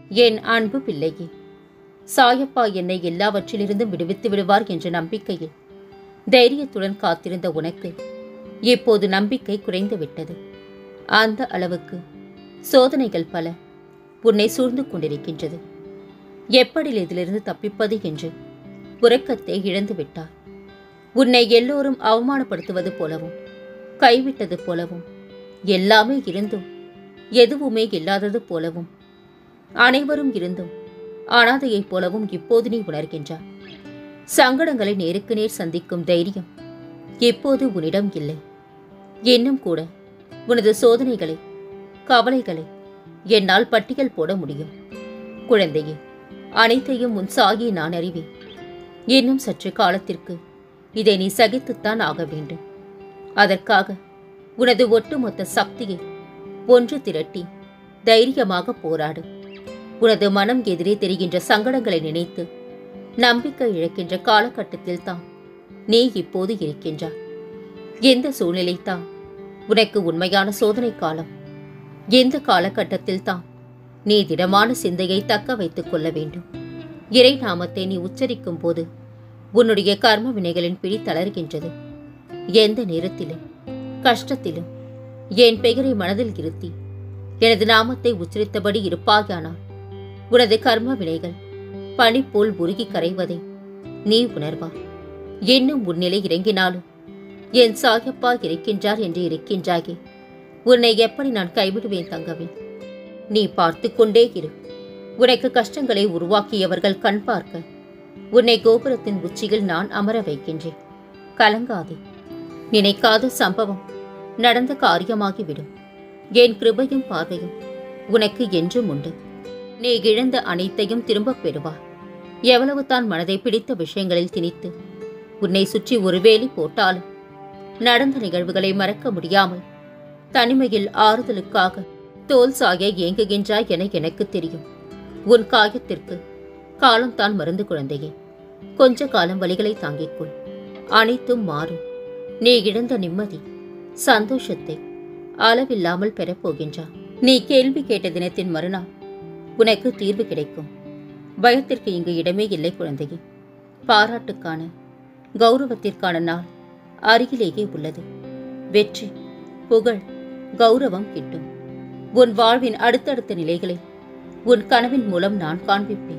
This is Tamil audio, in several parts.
என் அன்பு பிள்ளையே சாயப்பா என்னை எல்லாவற்றிலிருந்தும் விடுவித்து விடுவார் என்ற நம்பிக்கையில் தைரியத்துடன் காத்திருந்த உனக்கு இப்போது நம்பிக்கை குறைந்து விட்டது அந்த அளவுக்கு சோதனைகள் பல உன்னை சூழ்ந்து கொண்டிருக்கின்றது எப்படி இதிலிருந்து தப்பிப்பது என்று உறக்கத்தை இழந்து விட்டார் உன்னை எல்லோரும் அவமானப்படுத்துவது போலவும் கைவிட்டது போலவும் எல்லாமே இருந்தும் எதுவுமே இல்லாதது போலவும் அனைவரும் இருந்தும் அனாதையைப் போலவும் இப்போது நீ உணர்கின்றாய் சங்கடங்களை நேருக்கு நேர் சந்திக்கும் தைரியம் இப்போது உன்னிடம் இல்லை இன்னும் கூட உனது சோதனைகளை கவலைகளை என்னால் பட்டியல் போட முடியும் குழந்தையே அனைத்தையும் உன் சாகி நான் அறிவேன் இன்னும் சற்று காலத்திற்கு இதை நீ சகித்துத்தான் ஆக வேண்டும் அதற்காக உனது ஒட்டுமொத்த சக்தியை ஒன்று திரட்டி தைரியமாக போராடு உனது மனம் எதிரே தெரிகின்ற சங்கடங்களை நினைத்து நம்பிக்கை இழக்கின்ற காலகட்டத்தில் தான் நீ இப்போது இருக்கின்றாய் எந்த சூழ்நிலை தான் உனக்கு உண்மையான சோதனை காலம் எந்த காலகட்டத்தில் தான் நீ திடமான சிந்தையை தக்க வைத்துக் கொள்ள வேண்டும் இறை நாமத்தை நீ உச்சரிக்கும் போது உன்னுடைய கர்ம வினைகளின் பிடி தளர்கின்றது எந்த நேரத்திலும் கஷ்டத்திலும் என் பெயரை மனதில் இருத்தி எனது நாமத்தை உச்சரித்தபடி இருப்பாயானால் உனது கர்ம வினைகள் பனி போல் உருகி கரைவதை நீ உணர்வாய் இன்னும் உன்னிலை இறங்கினாலும் என் சாயப்பா இருக்கின்றார் என்று இருக்கின்றாயே உன்னை எப்படி நான் கைவிடுவேன் தங்கவே நீ பார்த்து கொண்டே இரு உனக்கு கஷ்டங்களை உருவாக்கியவர்கள் கண் பார்க்க உன்னை கோபுரத்தின் உச்சியில் நான் அமர வைக்கின்றேன் கலங்காதே நினைக்காத சம்பவம் நடந்த காரியமாகிவிடும் என் கிருபையும் பார்வையும் உனக்கு என்றும் உண்டு நீ இழந்த அனைத்தையும் திரும்பப் பெறுவார் எவ்வளவு தான் மனதை பிடித்த விஷயங்களில் திணித்து உன்னை சுற்றி ஒரு வேலி போட்டாலும் நடந்த நிகழ்வுகளை மறக்க முடியாமல் தனிமையில் ஆறுதலுக்காக தோல் சாய ஏங்குகின்றாய் என எனக்கு தெரியும் உன் காயத்திற்கு காலம்தான் மருந்து குழந்தையே கொஞ்ச காலம் வலிகளை தாங்கிக்கொள் அனைத்தும் மாறும் நீ இழந்த நிம்மதி சந்தோஷத்தை அளவில்லாமல் பெறப்போகின்றா நீ கேள்வி கேட்ட தினத்தின் மறுநாள் உனக்கு தீர்வு கிடைக்கும் பயத்திற்கு இங்கு இடமே இல்லை குழந்தையே பாராட்டுக்கான கௌரவத்திற்கான நாள் அருகிலேயே உள்ளது வெற்றி புகழ் கௌரவம் கிட்டும் உன் வாழ்வின் அடுத்தடுத்த நிலைகளை உன் கனவின் மூலம் நான் காண்பிப்பேன்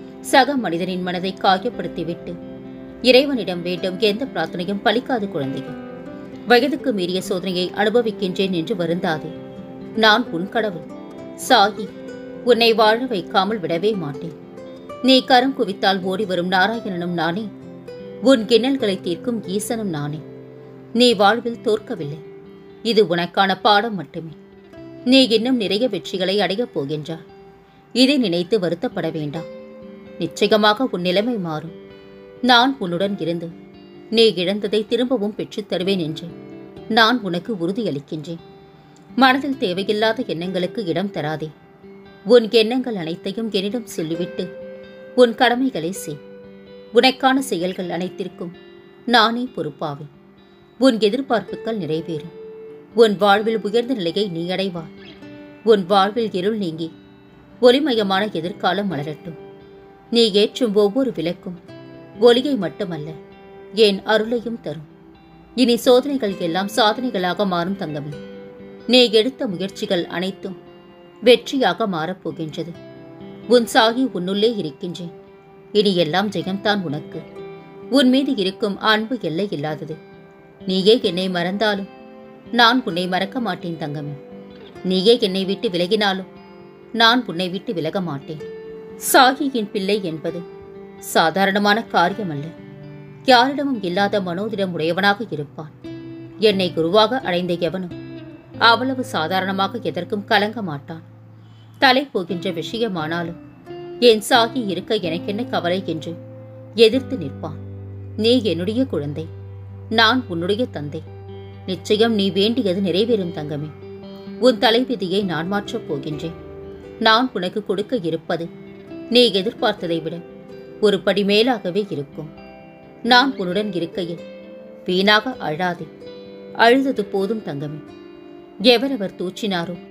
சக மனிதனின் மனதை காயப்படுத்திவிட்டு இறைவனிடம் வேண்டும் எந்த பிரார்த்தனையும் பலிக்காது குழந்தையே வயதுக்கு மீறிய சோதனையை அனுபவிக்கின்றேன் என்று வருந்தாதே நான் உன் கடவுள் சாகி உன்னை வாழ வைக்காமல் விடவே மாட்டேன் நீ கரம் குவித்தால் ஓடி வரும் நாராயணனும் நானே உன் கிண்ணல்களை தீர்க்கும் ஈசனும் நானே நீ வாழ்வில் தோற்கவில்லை இது உனக்கான பாடம் மட்டுமே நீ இன்னும் நிறைய வெற்றிகளை அடையப் போகின்றாய் இதை நினைத்து வருத்தப்பட வேண்டாம் நிச்சயமாக உன் நிலைமை மாறும் நான் உன்னுடன் இருந்து நீ இழந்ததை திரும்பவும் பெற்றுத் தருவேன் என்று நான் உனக்கு உறுதியளிக்கின்றேன் மனதில் தேவையில்லாத எண்ணங்களுக்கு இடம் தராதே உன் எண்ணங்கள் அனைத்தையும் என்னிடம் சொல்லிவிட்டு உன் கடமைகளை செய் உனக்கான செயல்கள் அனைத்திற்கும் நானே பொறுப்பாவேன் உன் எதிர்பார்ப்புகள் நிறைவேறும் உன் வாழ்வில் உயர்ந்த நிலையை நீ அடைவாய் உன் வாழ்வில் இருள் நீங்கி ஒளிமயமான எதிர்காலம் மலரட்டும் நீ ஏற்றும் ஒவ்வொரு விளக்கும் ஒளியை மட்டுமல்ல என் அருளையும் தரும் இனி சோதனைகள் எல்லாம் சாதனைகளாக மாறும் தங்கமே நீ எடுத்த முயற்சிகள் அனைத்தும் வெற்றியாக மாறப்போகின்றது உன் சாகி உன்னுள்ளே இருக்கின்றேன் இனி எல்லாம் ஜெயம்தான் உனக்கு உன் மீது இருக்கும் அன்பு எல்லை இல்லாதது நீயே என்னை மறந்தாலும் நான் உன்னை மறக்க மாட்டேன் தங்கமே நீயே என்னை விட்டு விலகினாலும் நான் உன்னை விட்டு விலக மாட்டேன் சாகியின் பிள்ளை என்பது சாதாரணமான காரியமல்ல யாரிடமும் இல்லாத மனோதிடம் உடையவனாக இருப்பான் என்னை குருவாக அடைந்த எவனும் அவ்வளவு சாதாரணமாக எதற்கும் கலங்க மாட்டான் தலை போகின்ற விஷயமானாலும் என் சாகி இருக்க எனக்கென்ன கவலை என்று எதிர்த்து நிற்பான் நீ என்னுடைய குழந்தை நான் உன்னுடைய தந்தை நிச்சயம் நீ வேண்டியது நிறைவேறும் தங்கமே உன் தலைவிதியை நான் மாற்றப் போகின்றேன் நான் உனக்கு கொடுக்க இருப்பது நீ எதிர்பார்த்ததை விட ஒரு படி மேலாகவே இருக்கும் நான் உன்னுடன் இருக்கையில் வீணாக அழாதே அழுதது போதும் தங்கமே எவரவர் தூற்றினாரோ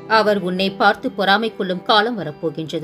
அவர் உன்னை பார்த்து பொறாமை கொள்ளும் காலம் வரப்போகின்றது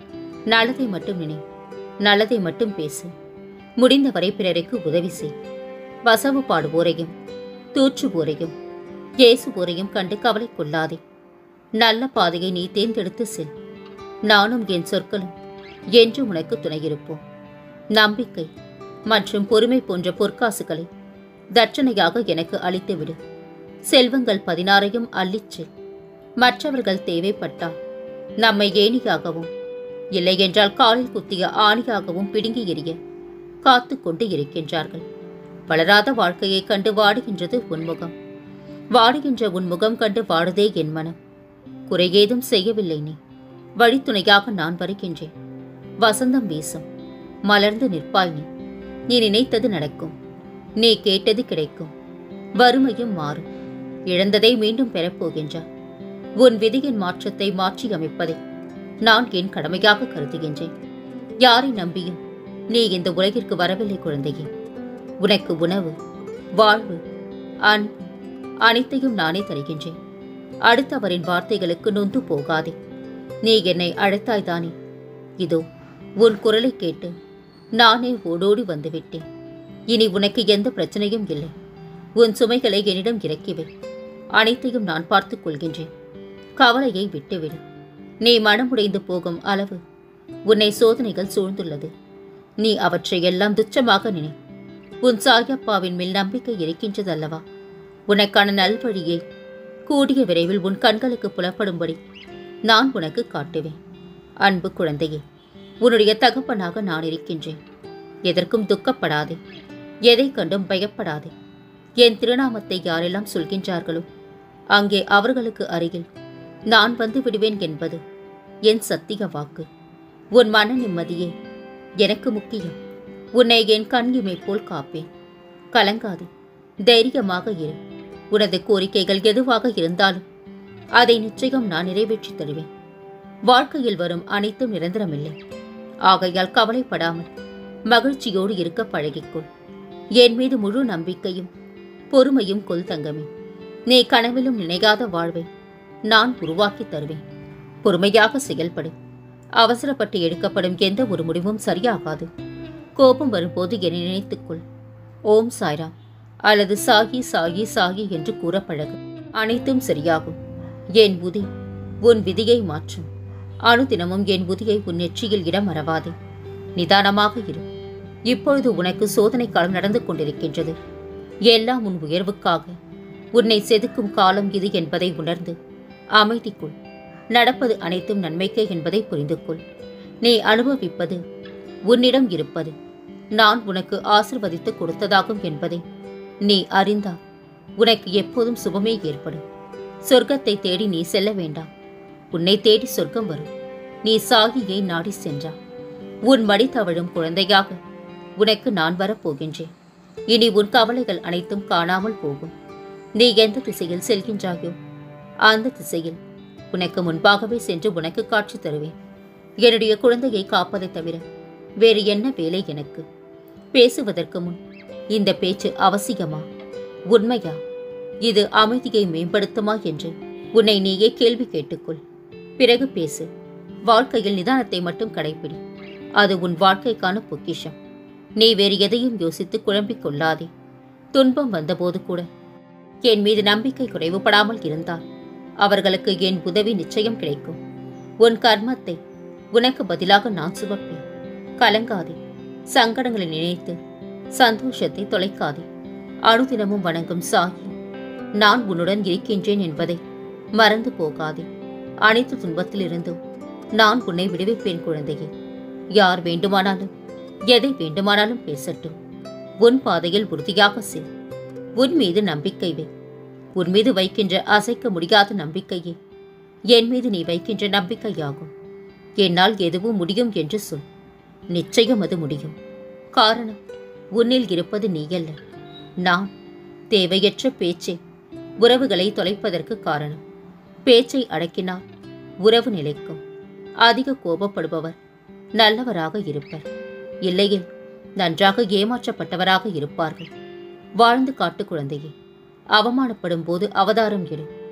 நல்லதை மட்டும் நினை நல்லதை மட்டும் பேசு முடிந்தவரை பிறருக்கு உதவி செய் வசவு பாடுவோரையும் தூற்றுவோரையும் ஏசுவோரையும் கண்டு கவலை கொள்ளாதே நல்ல பாதையை நீ தேர்ந்தெடுத்து செல் நானும் என் சொற்களும் என்று உனக்கு துணையிருப்போம் நம்பிக்கை மற்றும் பொறுமை போன்ற பொற்காசுகளை தட்சணையாக எனக்கு அளித்துவிடு செல்வங்கள் பதினாறையும் அள்ளிச் செல் மற்றவர்கள் தேவைப்பட்டால் நம்மை ஏணியாகவும் இல்லையென்றால் காலில் குத்திய ஆணியாகவும் பிடுங்கி எறிய காத்து கொண்டு இருக்கின்றார்கள் வளராத வாழ்க்கையைக் கண்டு வாடுகின்றது உன்முகம் வாடுகின்ற உன் முகம் கண்டு வாடுதே என் மனம் குறையேதும் செய்யவில்லை நீ வழித்துணையாக நான் வருகின்றேன் வசந்தம் வீசும் மலர்ந்து நிற்பாய் நீ நீ நினைத்தது நடக்கும் நீ கேட்டது கிடைக்கும் வறுமையும் மாறும் இழந்ததை மீண்டும் பெறப்போகின்றார் உன் விதியின் மாற்றத்தை மாற்றி அமைப்பதை நான் என் கடமையாக கருதுகின்றேன் யாரை நம்பியும் நீ இந்த உலகிற்கு வரவில்லை குழந்தையே உனக்கு உணவு வாழ்வு அன்பு அனைத்தையும் நானே தருகின்றேன் அடுத்தவரின் வார்த்தைகளுக்கு நொந்து போகாதே நீ என்னை அழைத்தாய்தானே இதோ உன் குரலை கேட்டு நானே ஓடோடி வந்துவிட்டேன் இனி உனக்கு எந்த பிரச்சனையும் இல்லை உன் சுமைகளை என்னிடம் இறக்கிவை அனைத்தையும் நான் பார்த்துக் கொள்கின்றேன் கவலையை விட்டுவிடு நீ மனமுடைந்து போகும் அளவு உன்னை சோதனைகள் சூழ்ந்துள்ளது நீ அவற்றை எல்லாம் துச்சமாக நினை உன் சாயப்பாவின் மேல் நம்பிக்கை இருக்கின்றதல்லவா உனக்கான நல்வழியை கூடிய விரைவில் உன் கண்களுக்கு புலப்படும்படி நான் உனக்கு காட்டுவேன் அன்பு குழந்தையே உன்னுடைய தகப்பனாக நான் இருக்கின்றேன் எதற்கும் துக்கப்படாதே எதை கண்டும் பயப்படாதே என் திருநாமத்தை யாரெல்லாம் சொல்கின்றார்களோ அங்கே அவர்களுக்கு அருகில் நான் வந்து விடுவேன் என்பது என் சத்திய வாக்கு உன் மன நிம்மதியே எனக்கு முக்கியம் உன்னை என் கண் இமை போல் காப்பேன் கலங்காதே தைரியமாக இரு உனது கோரிக்கைகள் எதுவாக இருந்தாலும் அதை நிச்சயம் நான் நிறைவேற்றித் தருவேன் வாழ்க்கையில் வரும் அனைத்தும் நிரந்தரமில்லை ஆகையால் கவலைப்படாமல் மகிழ்ச்சியோடு இருக்க பழகிக்கொள் என் மீது முழு நம்பிக்கையும் பொறுமையும் கொள் தங்கமே நீ கனவிலும் நினைக்காத வாழ்வை நான் உருவாக்கித் தருவேன் பொறுமையாக செயல்படு அவசரப்பட்டு எடுக்கப்படும் எந்த ஒரு முடிவும் சரியாகாது கோபம் வரும்போது என்னை நினைத்துக்கொள் ஓம் சாய்ராம் அல்லது சாகி சாகி சாகி என்று கூற பழகு அனைத்தும் சரியாகும் என் புதி உன் விதியை மாற்றும் அனுதினமும் என் புதியை உன் நெற்றியில் இடம் மறவாதே நிதானமாக இரு இப்பொழுது உனக்கு சோதனை காலம் நடந்து கொண்டிருக்கின்றது எல்லாம் உன் உயர்வுக்காக உன்னை செதுக்கும் காலம் இது என்பதை உணர்ந்து அமைதிக்குள் நடப்பது அனைத்தும் நன்மைக்கே என்பதை புரிந்து கொள் நீ அனுபவிப்பது உன்னிடம் இருப்பது நான் உனக்கு ஆசிர்வதித்து கொடுத்ததாகும் என்பதை நீ அறிந்தால் உனக்கு எப்போதும் சுபமே ஏற்படும் சொர்க்கத்தை தேடி நீ செல்ல வேண்டாம் உன்னை தேடி சொர்க்கம் வரும் நீ சாகியை நாடி சென்றா உன் மடி தவழும் குழந்தையாக உனக்கு நான் வரப்போகின்றேன் இனி உன் கவலைகள் அனைத்தும் காணாமல் போகும் நீ எந்த திசையில் செல்கின்றாயோ அந்த திசையில் உனக்கு முன்பாகவே சென்று உனக்கு காட்சி தருவேன் என்னுடைய குழந்தையை காப்பதைத் தவிர வேறு என்ன வேலை எனக்கு பேசுவதற்கு முன் இந்த பேச்சு அவசியமா உண்மையா இது அமைதியை மேம்படுத்துமா என்று உன்னை நீயே கேள்வி கேட்டுக்கொள் பிறகு பேசு வாழ்க்கையில் நிதானத்தை மட்டும் கடைப்பிடி அது உன் வாழ்க்கைக்கான பொக்கிஷம் நீ வேறு எதையும் யோசித்து குழம்பிக் கொள்ளாதே துன்பம் வந்தபோது கூட என் மீது நம்பிக்கை குறைவுபடாமல் இருந்தால் அவர்களுக்கு என் உதவி நிச்சயம் கிடைக்கும் உன் கர்மத்தை உனக்கு பதிலாக நான் சுமப்பேன் கலங்காதே சங்கடங்களை நினைத்து சந்தோஷத்தை தொலைக்காதே அனுதினமும் வணங்கும் சாகி நான் உன்னுடன் இருக்கின்றேன் என்பதை மறந்து போகாதே அனைத்து துன்பத்திலிருந்தும் நான் உன்னை விடுவிப்பேன் குழந்தையே யார் வேண்டுமானாலும் எதை வேண்டுமானாலும் பேசட்டும் உன் பாதையில் உறுதியாக செல் உன் மீது நம்பிக்கை வை உன் மீது வைக்கின்ற அசைக்க முடியாத நம்பிக்கையே என் மீது நீ வைக்கின்ற நம்பிக்கையாகும் என்னால் எதுவும் முடியும் என்று சொல் நிச்சயம் அது முடியும் காரணம் உன்னில் இருப்பது நீயல்ல நான் தேவையற்ற பேச்சே உறவுகளை தொலைப்பதற்கு காரணம் பேச்சை அடக்கினால் உறவு நிலைக்கும் அதிக கோபப்படுபவர் நல்லவராக இருப்பர் இல்லையில் நன்றாக ஏமாற்றப்பட்டவராக இருப்பார்கள் வாழ்ந்து காட்டு குழந்தையே அவமானப்படும் போது அவதாரம் எடு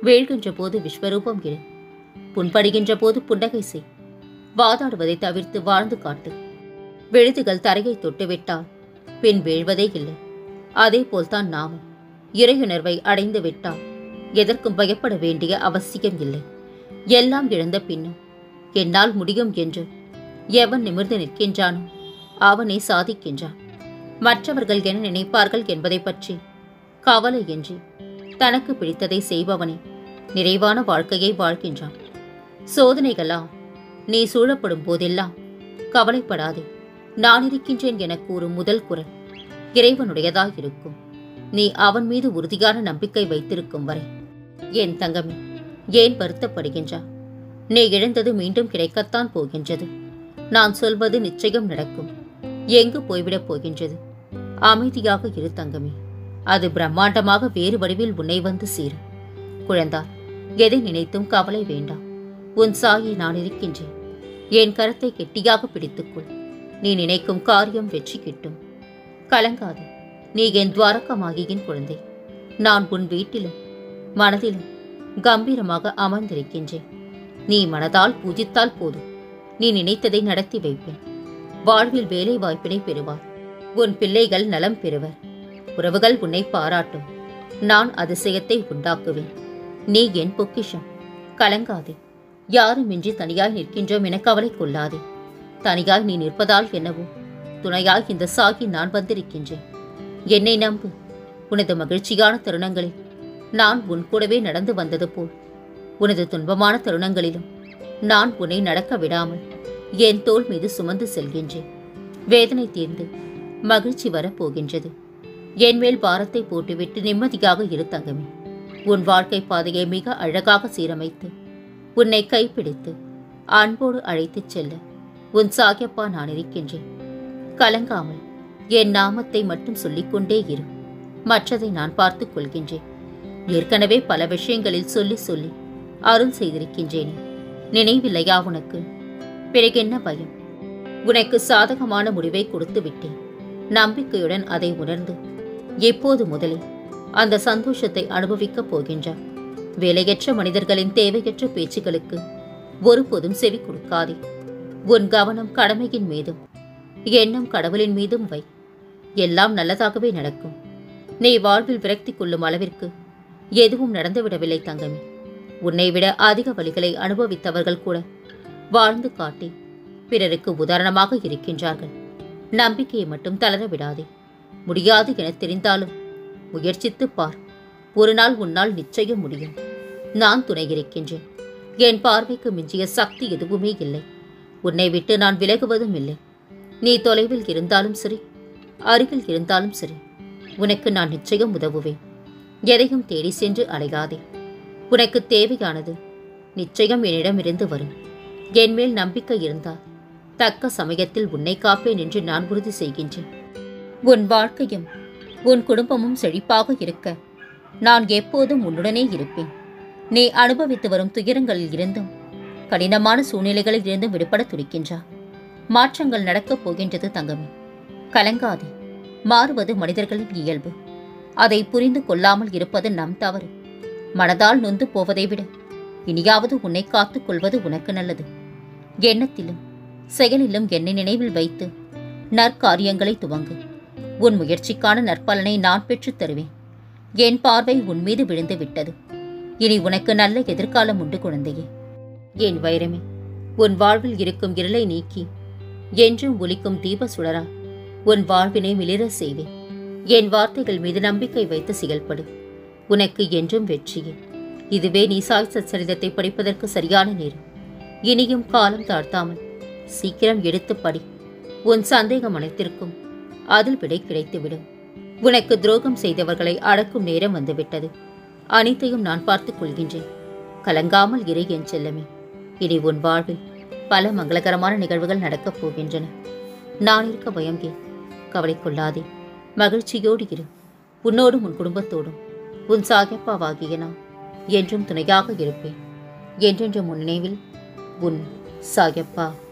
வீழ்கின்ற போது விஸ்வரூபம் இரு புண்படுகின்ற போது புன்னகை செய் வாதாடுவதை தவிர்த்து வாழ்ந்து காட்டு விழுதுகள் தரையை தொட்டுவிட்டால் பின் வீழ்வதே இல்லை அதே போல்தான் நாமும் இறையுணர்வை அடைந்து விட்டால் எதற்கும் பயப்பட வேண்டிய அவசியம் இல்லை எல்லாம் இழந்த பின்னும் என்னால் முடியும் என்று எவன் நிமிர்ந்து நிற்கின்றானோ அவனே சாதிக்கின்றான் மற்றவர்கள் என்ன நினைப்பார்கள் என்பதை பற்றி கவலையின்றி தனக்கு பிடித்ததை செய்பவனே நிறைவான வாழ்க்கையை வாழ்கின்றான் சோதனைகளா நீ சூழப்படும் போதெல்லாம் கவலைப்படாதே நான் இருக்கின்றேன் என கூறும் முதல் குரல் இறைவனுடையதாய் இருக்கும் நீ அவன் மீது உறுதியான நம்பிக்கை வைத்திருக்கும் வரை என் தங்கமே ஏன் வருத்தப்படுகின்றா நீ இழந்தது மீண்டும் கிடைக்கத்தான் போகின்றது நான் சொல்வது நிச்சயம் நடக்கும் எங்கு போய்விடப் போகின்றது அமைதியாக இரு தங்கமே அது பிரம்மாண்டமாக வேறு வடிவில் உன்னை வந்து சேரும் குழந்தாய் எதை நினைத்தும் கவலை வேண்டாம் உன் சாயை நான் இருக்கின்றேன் என் கரத்தை கெட்டியாக பிடித்துக்கொள் நீ நினைக்கும் காரியம் வெற்றி கிட்டும் கலங்காதே நீ என் துவாரகமாகியின் குழந்தை நான் உன் வீட்டிலும் மனதிலும் கம்பீரமாக அமர்ந்திருக்கின்றேன் நீ மனதால் பூஜித்தால் போதும் நீ நினைத்ததை நடத்தி வைப்பேன் வாழ்வில் வேலை வாய்ப்பினை பெறுவார் உன் பிள்ளைகள் நலம் பெறுவர் உறவுகள் உன்னை பாராட்டும் நான் அதிசயத்தை உண்டாக்குவேன் நீ என் பொக்கிஷம் கலங்காதே யாருமின்றி தனியாய் நிற்கின்றோம் என கவலை கொள்ளாதே தனியாய் நீ நிற்பதால் என்னவோ துணையாய் இந்த சாகி நான் வந்திருக்கின்றேன் என்னை நம்பு உனது மகிழ்ச்சியான தருணங்களில் நான் உன் கூடவே நடந்து வந்தது போல் உனது துன்பமான தருணங்களிலும் நான் உன்னை நடக்க விடாமல் என் தோள் மீது சுமந்து செல்கின்றேன் வேதனை தீர்ந்து மகிழ்ச்சி வரப் போகின்றது என் மேல் பாரத்தை போட்டுவிட்டு நிம்மதியாக இரு தங்கமே உன் வாழ்க்கை பாதையை மிக அழகாக சீரமைத்து உன்னை கைப்பிடித்து அன்போடு அழைத்துச் செல்ல உன் சாகியப்பா நான் இருக்கின்றேன் கலங்காமல் என் நாமத்தை மட்டும் சொல்லிக்கொண்டே இரு மற்றதை நான் பார்த்துக் கொள்கின்றேன் ஏற்கனவே பல விஷயங்களில் சொல்லி சொல்லி அருள் செய்திருக்கின்றேனே நினைவில்லையா உனக்கு பிறகென்ன பயம் உனக்கு சாதகமான முடிவை கொடுத்து விட்டேன் நம்பிக்கையுடன் அதை உணர்ந்து எப்போது முதலில் அந்த சந்தோஷத்தை அனுபவிக்கப் போகின்றார் வேலையற்ற மனிதர்களின் தேவையற்ற பேச்சுக்களுக்கு ஒருபோதும் செவி கொடுக்காதே உன் கவனம் கடமையின் மீதும் எண்ணம் கடவுளின் மீதும் வை எல்லாம் நல்லதாகவே நடக்கும் நீ வாழ்வில் விரக்தி கொள்ளும் அளவிற்கு எதுவும் நடந்துவிடவில்லை தங்கமே உன்னை விட அதிக வழிகளை அனுபவித்தவர்கள் கூட வாழ்ந்து காட்டி பிறருக்கு உதாரணமாக இருக்கின்றார்கள் நம்பிக்கையை மட்டும் தளர விடாதே முடியாது என தெரிந்தாலும் முயற்சித்துப் பார் ஒரு நாள் உன்னால் நிச்சயம் முடியும் நான் துணை இருக்கின்றேன் என் பார்வைக்கு மிஞ்சிய சக்தி எதுவுமே இல்லை உன்னை விட்டு நான் விலகுவதும் இல்லை நீ தொலைவில் இருந்தாலும் சரி அருகில் இருந்தாலும் சரி உனக்கு நான் நிச்சயம் உதவுவேன் எதையும் தேடி சென்று அலையாதே உனக்கு தேவையானது நிச்சயம் என்னிடமிருந்து வரும் என் மேல் நம்பிக்கை இருந்தால் தக்க சமயத்தில் உன்னை காப்பேன் என்று நான் உறுதி செய்கின்றேன் உன் வாழ்க்கையும் உன் குடும்பமும் செழிப்பாக இருக்க நான் எப்போதும் உன்னுடனே இருப்பேன் நீ அனுபவித்து வரும் துயரங்களில் இருந்தும் கடினமான சூழ்நிலைகளில் இருந்தும் விடுபட துடிக்கின்றா மாற்றங்கள் நடக்கப் போகின்றது தங்கமே கலங்காதே மாறுவது மனிதர்களின் இயல்பு அதை புரிந்து கொள்ளாமல் இருப்பது நம் தவறு மனதால் நொந்து போவதை விட இனியாவது உன்னை காத்துக் கொள்வது உனக்கு நல்லது எண்ணத்திலும் செயலிலும் என்னை நினைவில் வைத்து நற்காரியங்களை துவங்கு உன் முயற்சிக்கான நற்பலனை நான் பெற்றுத் தருவேன் என் பார்வை உன் மீது விழுந்து விட்டது இனி உனக்கு நல்ல எதிர்காலம் உண்டு குழந்தையே என் வைரமே உன் வாழ்வில் இருக்கும் இருளை நீக்கி என்றும் ஒலிக்கும் தீப சுடரா உன் வாழ்வினை மிளிர செய்வேன் என் வார்த்தைகள் மீது நம்பிக்கை வைத்து செயல்படு உனக்கு என்றும் வெற்றியே இதுவே நீ சாய் சச்சரிதத்தை படிப்பதற்கு சரியான நேரம் இனியும் காலம் தாழ்த்தாமல் சீக்கிரம் எடுத்து படி உன் சந்தேகம் அனைத்திற்கும் அதில் விடை கிடைத்துவிடும் உனக்கு துரோகம் செய்தவர்களை அடக்கும் நேரம் வந்துவிட்டது அனைத்தையும் நான் பார்த்துக் கொள்கின்றேன் கலங்காமல் இரு என் செல்லமே இனி உன் வாழ்வில் பல மங்களகரமான நிகழ்வுகள் நடக்கப் போகின்றன நான் இருக்க பயம் ஏன் கவலை கொள்ளாதே மகிழ்ச்சியோடு இரு உன்னோடும் உன் குடும்பத்தோடும் உன் சாகப்பாவாகிய நான் என்றும் துணையாக இருப்பேன் என்றென்றும் உன் நினைவில் உன் சாயப்பா